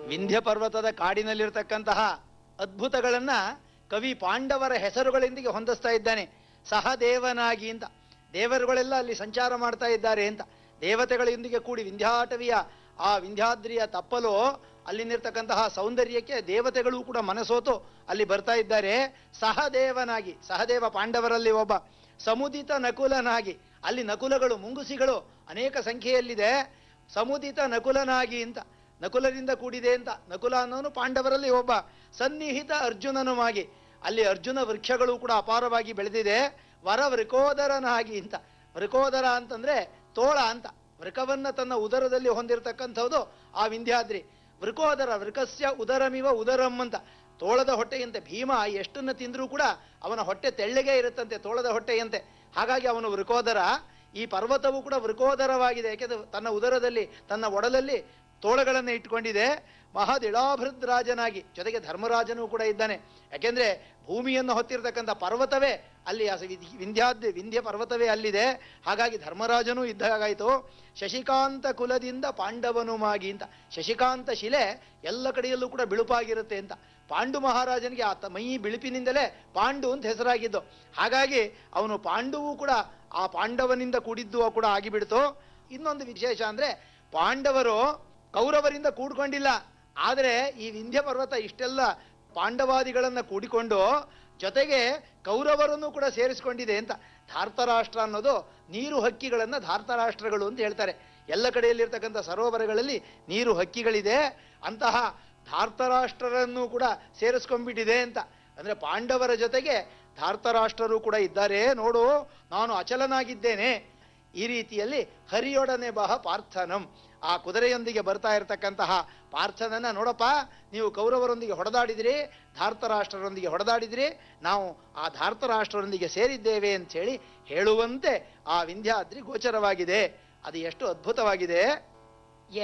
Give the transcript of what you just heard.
ವಿಂಧ್ಯ ಪರ್ವತದ ಕಾಡಿನಲ್ಲಿರ್ತಕ್ಕಂತಹ ಅದ್ಭುತಗಳನ್ನ ಕವಿ ಪಾಂಡವರ ಹೆಸರುಗಳೊಂದಿಗೆ ಹೊಂದಿಸ್ತಾ ಇದ್ದಾನೆ ಸಹದೇವನಾಗಿ ಅಂತ ದೇವರುಗಳೆಲ್ಲ ಅಲ್ಲಿ ಸಂಚಾರ ಮಾಡ್ತಾ ಇದ್ದಾರೆ ಅಂತ ದೇವತೆಗಳೊಂದಿಗೆ ಕೂಡಿ ವಿಂಧ್ಯಾಟವಿಯ ಆ ವಿಂಧ್ಯಾದ್ರಿಯ ತಪ್ಪಲು ಅಲ್ಲಿನಿರ್ತಕ್ಕಂತಹ ಸೌಂದರ್ಯಕ್ಕೆ ದೇವತೆಗಳು ಕೂಡ ಮನಸೋತು ಅಲ್ಲಿ ಬರ್ತಾ ಇದ್ದಾರೆ ಸಹದೇವನಾಗಿ ಸಹದೇವ ಪಾಂಡವರಲ್ಲಿ ಒಬ್ಬ ಸಮುದಿತ ನಕುಲನಾಗಿ ಅಲ್ಲಿ ನಕುಲಗಳು ಮುಂಗುಸಿಗಳು ಅನೇಕ ಸಂಖ್ಯೆಯಲ್ಲಿದೆ ಸಮುದಿತ ನಕುಲನಾಗಿ ಅಂತ ನಕುಲರಿಂದ ಕೂಡಿದೆ ಅಂತ ನಕುಲ ಅನ್ನೋನು ಪಾಂಡವರಲ್ಲಿ ಒಬ್ಬ ಸನ್ನಿಹಿತ ಅರ್ಜುನನುವಾಗಿ ಅಲ್ಲಿ ಅರ್ಜುನ ವೃಕ್ಷಗಳು ಕೂಡ ಅಪಾರವಾಗಿ ಬೆಳೆದಿದೆ ವರ ವೃಕೋದರನಾಗಿ ಅಂತ ವೃಕೋದರ ಅಂತಂದ್ರೆ ತೋಳ ಅಂತ ವೃಕವನ್ನ ತನ್ನ ಉದರದಲ್ಲಿ ಹೊಂದಿರತಕ್ಕಂಥದ್ದು ಆ ವಿಂಧ್ಯಾದ್ರಿ ವೃಕೋದರ ವೃಕಸ್ಯ ಉದರಮಿವ ಉದರಂ ಅಂತ ತೋಳದ ಹೊಟ್ಟೆಯಂತೆ ಭೀಮ ಎಷ್ಟನ್ನ ತಿಂದ್ರೂ ಕೂಡ ಅವನ ಹೊಟ್ಟೆ ತೆಳ್ಳಗೆ ಇರುತ್ತಂತೆ ತೋಳದ ಹೊಟ್ಟೆಯಂತೆ ಹಾಗಾಗಿ ಅವನು ವೃಕೋದರ ಈ ಪರ್ವತವು ಕೂಡ ವೃಕೋದರವಾಗಿದೆ ಯಾಕೆಂದ್ರೆ ತನ್ನ ಉದರದಲ್ಲಿ ತನ್ನ ಒಡಲಲ್ಲಿ ತೋಳಗಳನ್ನು ಇಟ್ಕೊಂಡಿದೆ ಮಹದಿಳಾಭೃದ್ರಾಜನಾಗಿ ಜೊತೆಗೆ ಧರ್ಮರಾಜನೂ ಕೂಡ ಇದ್ದಾನೆ ಯಾಕೆಂದ್ರೆ ಭೂಮಿಯನ್ನು ಹೊತ್ತಿರತಕ್ಕಂಥ ಪರ್ವತವೇ ಅಲ್ಲಿ ಆ ವಿಧಿ- ವಿಂಧ್ಯಾದ್ ವಿಂಧ್ಯ ಪರ್ವತವೇ ಅಲ್ಲಿದೆ ಹಾಗಾಗಿ ಧರ್ಮರಾಜನೂ ಇದ್ದಾಗಾಯಿತು ಶಶಿಕಾಂತ ಕುಲದಿಂದ ಪಾಂಡವನು ಮಾಗಿ ಅಂತ ಶಶಿಕಾಂತ ಶಿಲೆ ಎಲ್ಲ ಕಡೆಯಲ್ಲೂ ಕೂಡ ಬಿಳುಪಾಗಿರುತ್ತೆ ಅಂತ ಪಾಂಡು ಮಹಾರಾಜನಿಗೆ ಆತ ಮೈ ಬಿಳುಪಿನಿಂದಲೇ ಪಾಂಡು ಅಂತ ಹೆಸರಾಗಿದ್ದು ಹಾಗಾಗಿ ಅವನು ಪಾಂಡುವು ಕೂಡ ಆ ಪಾಂಡವನಿಂದ ಕೂಡಿದ್ದು ಕೂಡ ಆಗಿಬಿಡ್ತು ಇನ್ನೊಂದು ವಿಶೇಷ ಅಂದ್ರೆ ಪಾಂಡವರು ಕೌರವರಿಂದ ಕೂಡ್ಕೊಂಡಿಲ್ಲ ಆದರೆ ಈ ವಿಂಧ್ಯ ಪರ್ವತ ಇಷ್ಟೆಲ್ಲ ಪಾಂಡವಾದಿಗಳನ್ನ ಕೂಡಿಕೊಂಡು ಜೊತೆಗೆ ಕೌರವರನ್ನು ಕೂಡ ಸೇರಿಸಿಕೊಂಡಿದೆ ಅಂತ ಧಾರ್ತರಾಷ್ಟ್ರ ಅನ್ನೋದು ನೀರು ಹಕ್ಕಿಗಳನ್ನ ಧಾರ್ತರಾಷ್ಟ್ರಗಳು ಅಂತ ಹೇಳ್ತಾರೆ ಎಲ್ಲ ಕಡೆಯಲ್ಲಿರ್ತಕ್ಕಂಥ ಸರೋವರಗಳಲ್ಲಿ ನೀರು ಹಕ್ಕಿಗಳಿದೆ ಅಂತಹ ಧಾರ್ತರಾಷ್ಟ್ರರನ್ನು ಕೂಡ ಸೇರಿಸ್ಕೊಂಡ್ಬಿಟ್ಟಿದೆ ಅಂತ ಅಂದ್ರೆ ಪಾಂಡವರ ಜೊತೆಗೆ ಧಾರ್ತರಾಷ್ಟ್ರರು ಕೂಡ ಇದ್ದಾರೆ ನೋಡು ನಾನು ಅಚಲನಾಗಿದ್ದೇನೆ ಈ ರೀತಿಯಲ್ಲಿ ಹರಿಯೊಡನೆ ಬಹ ಪಾರ್ಥನಂ ಆ ಕುದುರೆಯೊಂದಿಗೆ ಬರ್ತಾ ಇರತಕ್ಕಂತಹ ಪಾರ್ಥನನ್ನ ನೋಡಪ್ಪ ನೀವು ಕೌರವರೊಂದಿಗೆ ಹೊಡೆದಾಡಿದ್ರಿ ಧಾರ್ತರಾಷ್ಟ್ರರೊಂದಿಗೆ ಹೊಡೆದಾಡಿದ್ರಿ ನಾವು ಆ ಧಾರ್ತರಾಷ್ಟ್ರರೊಂದಿಗೆ ಸೇರಿದ್ದೇವೆ ಅಂತ ಹೇಳಿ ಹೇಳುವಂತೆ ಆ ವಿಂಧ್ಯಾದ್ರಿ ಗೋಚರವಾಗಿದೆ ಅದು ಎಷ್ಟು ಅದ್ಭುತವಾಗಿದೆ